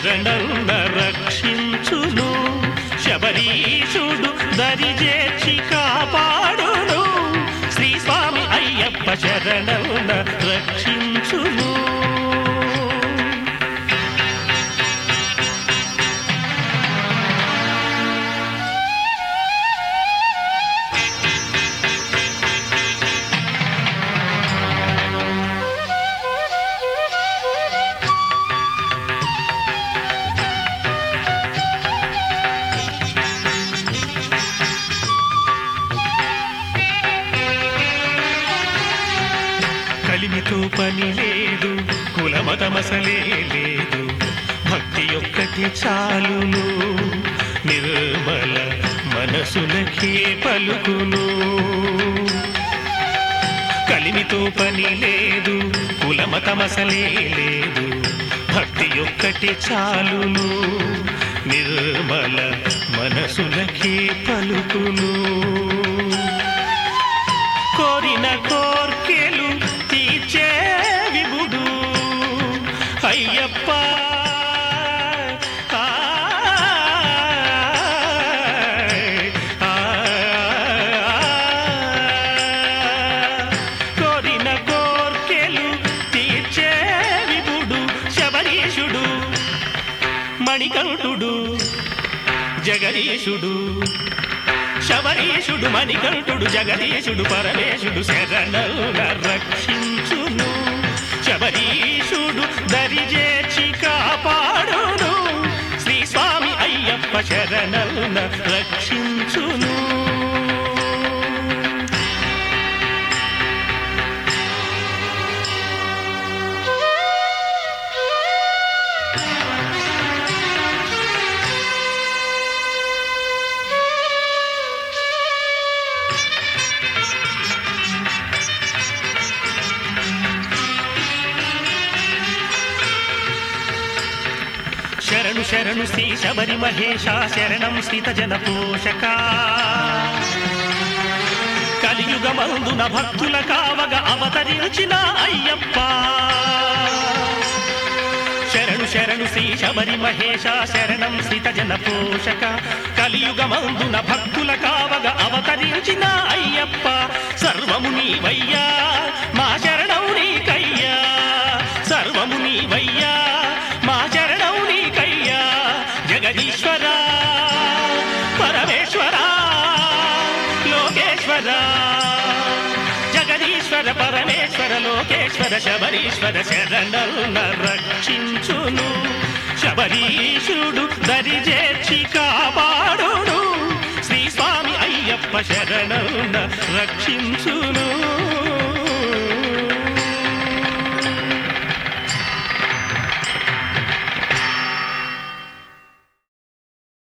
శరణన్న రక్షించును శబరీషుడు దరిజేర్చి కాపాడును శ్రీ స్వామి అయ్యప్ప శరణన్న రక్షించును కలిమితో పని లేదు కులమతమసలే లేదు భక్తి ఒక్కటి చాలును నిర్మల మనసులకే పలుకును కలిమితో పని లేదు కులమతమసలే లేదు భక్తి ఒక్కటి చాలును నిర్మల మనసులకే పలుకును కోరిన కోర్కెలు తీర్చే విభుడు అయ్యప్ప ఆ, ఆ, కోరిన కోర్కెలు తీర్చే విభుడు శబరీషుడు మణికంఠుడు జగదీశుడు శబరీషుడు మణికంఠుడు జగదీశుడు పరమేశుడు శరణుల రక్షించును శబరీషుడు దరిజేర్చి కాపాడును శ్రీ స్వామి అయ్యప్ప శరణుల రక్షించును శరణు శరణు శ్రీ శబరి మహేశ శరణం స్థిత జన పోషక కలియుగమందున భక్తుల కావగ అవతరించిన అయ్యప్ప శరణు శరణు శ్రీ శబరి మహేశ శరణం స్థిత జన పోషక కలియుగమందున భక్తుల కావగ అవతరించిన అయ్యప్ప సర్వము నీవయ్యా మా శరణం నీకయ్యా సర్వము నీవయ్యా మా శరణం నీకయ్యా జగదీశ్వర పరమేశ్వర లోకేశ్వర జగదీశ్వర పరమేశ్వర లోకేశ్వర శబరీశ్వర శరణుల రక్షించును శబరీషుడు దరిజేర్చి కాపాడును శ్రీ స్వామి అయ్యప్ప శరణుల రక్షించును